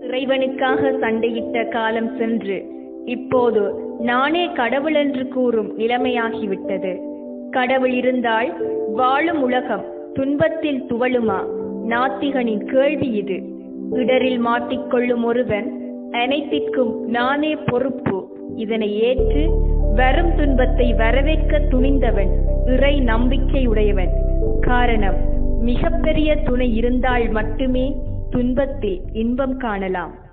இறைவனுக்காக சண்டையிட்ட காலம் சென்று இப்போது நானே கடவுள் என்று கூறும் நிலைமையாகிவிட்டது கடவுள் இருந்தால் வாழும் உலகம் துன்பத்தில் துவளுமா நாத்திகனின் கேள்வி இது இடரில் மாட்டிக்கொள்ளும் ஒருவன் அனைத்திற்கும் நானே பொறுப்பு இதனை ஏற்று வரும் துன்பத்தை வரவேற்க துணிந்தவன் இறை நம்பிக்கையுடையவன் காரணம் மிகப்பெரிய துணை இருந்தால் மட்டுமே துன்பத்தில் இன்பம் காணலாம்